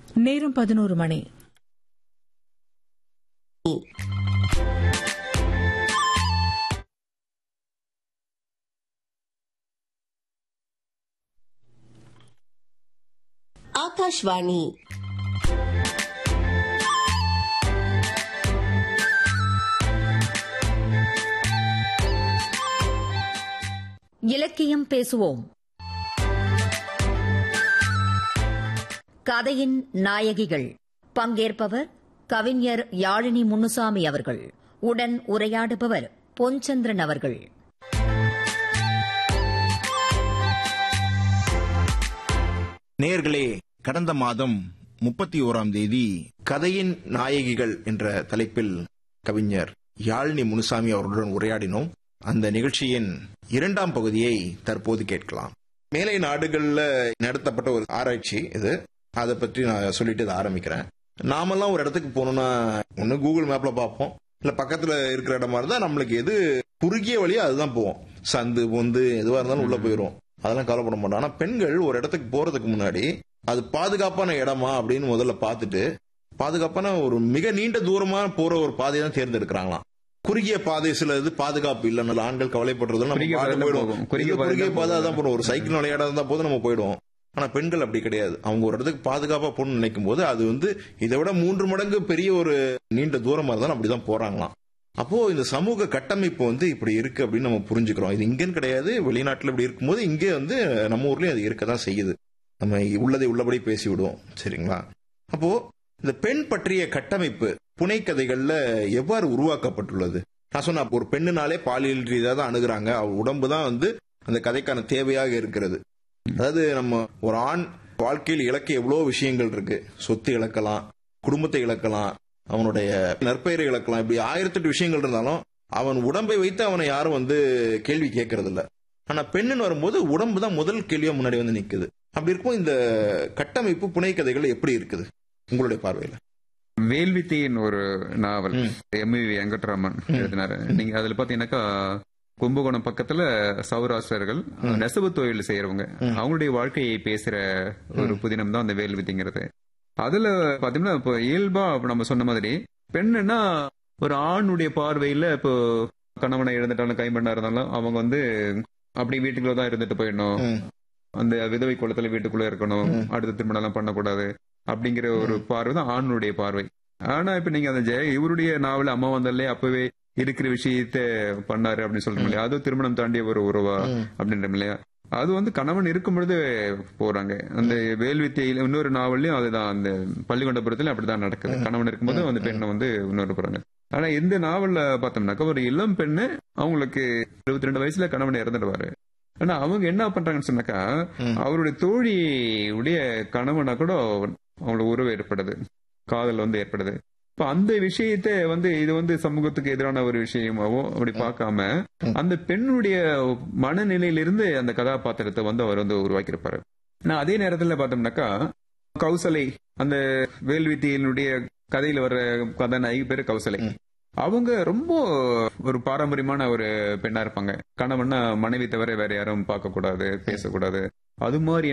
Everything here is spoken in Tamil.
நேரம் பதினோரு மணி ஆகாஷ்வாணி இலக்கியம் பேசுவோம் கதையின் நாயகிகள் பங்கேற்பவர் கவிஞர் யாழினி முன்னுசாமி அவர்கள் உடன் உரையாடுபவர் பொன்சந்திரன் அவர்கள் நேயர்களே கடந்த மாதம் முப்பத்தி ஓராம் தேதி கதையின் நாயகிகள் என்ற தலைப்பில் கவிஞர் யாழினி முனுசாமி அவர்களுடன் உரையாடினோம் அந்த நிகழ்ச்சியின் இரண்டாம் பகுதியை தற்போது கேட்கலாம் மேலை நாடுகள்ல நடத்தப்பட்ட ஒரு ஆராய்ச்சி இது அதை பற்றி நான் சொல்லிட்டு இதை ஆரம்பிக்கிறேன் நாமெல்லாம் ஒரு இடத்துக்கு போகணும்னா ஒன்று கூகுள் மேப்ல பார்ப்போம் இல்ல பக்கத்துல இருக்கிற இடமா இருந்தா நம்மளுக்கு எது குறுகிய வழியா அதுதான் போவோம் சந்து பொந்து எதுவா இருந்தாலும் உள்ள போயிரும் அதெல்லாம் கவலைப்பட மாட்டோம் ஆனா பெண்கள் ஒரு இடத்துக்கு போறதுக்கு முன்னாடி அது பாதுகாப்பான இடமா அப்படின்னு முதல்ல பார்த்துட்டு பாதுகாப்பான ஒரு மிக நீண்ட தூரமா போற ஒரு பாதையை தான் தேர்ந்தெடுக்கிறாங்களாம் குறுகிய பாதை சில இது பாதுகாப்பு இல்லைன்னு ஆண்கள் கவலைப்படுறது நம்ம குறுகிய பாட்டு பாதையில போயிடுவோம் போகும். குறுகிய இது குறுகிய பாதையில பாதை போகும். தான் போறோம் ஒரு சைக்கிள் விளையாட இருந்தா போது நம்ம போயிடுவோம் ஆனா பெண்கள் அப்படி கிடையாது அவங்க ஒரு இடத்துக்கு பாதுகாப்பா போகணும்னு நினைக்கும் போது அது வந்து இதை விட மூன்று மடங்கு பெரிய ஒரு நீண்ட தூரமா இருந்தாலும் அப்படிதான் போறாங்களாம் அப்போ இந்த சமூக கட்டமைப்பு வந்து இப்படி இருக்கு அப்படின்னு நம்ம புரிஞ்சுக்கிறோம் இது இங்கன்னு கிடையாது வெளிநாட்டுல இப்படி இருக்கும்போது இங்கே வந்து நம்ம ஊர்லயும் அது இருக்கதான் செய்யுது நம்ம உள்ளதை உள்ளபடி பேசி விடுவோம் சரிங்களா அப்போ இந்த பெண் பற்றிய கட்டமைப்பு புனைக்கதைகள்ல எவ்வாறு உருவாக்கப்பட்டுள்ளது நான் சொன்ன ஒரு பெண்ணுனாலே பாலியல் ரீதியாக தான் அணுகுறாங்க அவ உடம்பு தான் வந்து அந்த கதைக்கான தேவையாக இருக்கிறது அதாவது நம்ம ஒரு ஆண் வாழ்க்கையில் இழக்க எவ்வளவு விஷயங்கள் இருக்கு சொத்து இழக்கலாம் குடும்பத்தை இழக்கலாம் அவனுடைய நற்பெயரை இழக்கலாம் இப்படி ஆயிரத்தெட்டு விஷயங்கள் இருந்தாலும் அவன் உடம்பை வைத்து அவனை யாரும் வந்து கேள்வி கேட்கறது இல்ல ஆனா பெண்ணுன்னு வரும்போது உடம்பு தான் முதல் கேள்வியா முன்னாடி வந்து நிக்குது அப்படி இருக்கும் இந்த கட்டமைப்பு புனைக்கதைகள் எப்படி இருக்குது உங்களுடைய பார்வையில வேல்வித்தையின் ஒரு நாவல் ம். எம் வி வெங்கட்ராமன் எழுதினாரு நீங்க அதுல பாத்தீங்கன்னாக்கா கும்பகோணம் பக்கத்துல சௌராஷ்டிரர்கள் நெசவு தொழில் செய்யறவங்க அவங்களுடைய வாழ்க்கையை பேசுற ஒரு புதினம் தான் அந்த வேல்வித்தைங்கிறது அதுல பாத்தீங்கன்னா இப்போ இயல்பா இப்ப நம்ம சொன்ன மாதிரி பெண்ணுன்னா ஒரு ஆணுடைய பார்வையில இப்போ கணவனை இழந்துட்டாலும் கைம்பெண்ணா இருந்தாலும் அவங்க வந்து அப்படி வீட்டுக்குள்ள தான் இருந்துட்டு போயிடணும் ம். அந்த விதவை குளத்துல வீட்டுக்குள்ள இருக்கணும் ம். அடுத்த திருமணம் எல்லாம் பண்ணக்கூடாது அப்படிங்கிற ஒரு பார்வை தான் ஆணுடைய பார்வை ஆனா இப்ப நீங்க அந்த ஜெய இவருடைய நாவல அம்மா வந்தாலே அப்பவே இருக்கிற விஷயத்த பண்ணாரு அப்படின்னு சொல்றோம் இல்லையா அது திருமணம் தாண்டிய ஒரு உறவா ம். அப்படின்றோம் இல்லையா அது வந்து கணவன் இருக்கும் பொழுது போறாங்க அந்த வேல்வித்தையில இன்னொரு நாவல்லையும் அதுதான் அந்த பள்ளிகொண்டபுரத்துல அப்படிதான் நடக்குது கணவன் இருக்கும்போது அந்த பெண்ணை வந்து இன்னொரு போறாங்க ஆனா இந்த நாவல்ல பார்த்தோம்னாக்கா ஒரு இளம் பெண்ணு அவங்களுக்கு இருபத்தி ரெண்டு வயசுல கணவன் இறந்துடுவாரு ஆனா அவங்க என்ன பண்றாங்கன்னு சொன்னாக்கா ம். அவருடைய தோழி உடைய கணவனா கூட அவங்களுக்கு உறவு ஏற்படுது காதல் வந்து ஏற்படுது இப்ப அந்த விஷயத்தை வந்து இது வந்து சமூகத்துக்கு எதிரான ஒரு விஷயமாவோ அப்படி பார்க்காம அந்த பெண்ணுடைய மனநிலையிலிருந்து அந்த கதாபாத்திரத்தை வந்து அவர் வந்து உருவாக்கியிருப்பாரு நான் அதே நேரத்துல பார்த்தோம்னாக்கா கௌசலை அந்த வேல்வித்தியினுடைய கதையில வர்ற கதாநாயகி பேரு கௌசலை அவங்க ரொம்ப ஒரு பாரம்பரியமான ஒரு பெண்ணா இருப்பாங்க கணவன்னா மனைவி தவிர வேற யாரும் பார்க்க கூடாது பேசக்கூடாது அது மாதிரி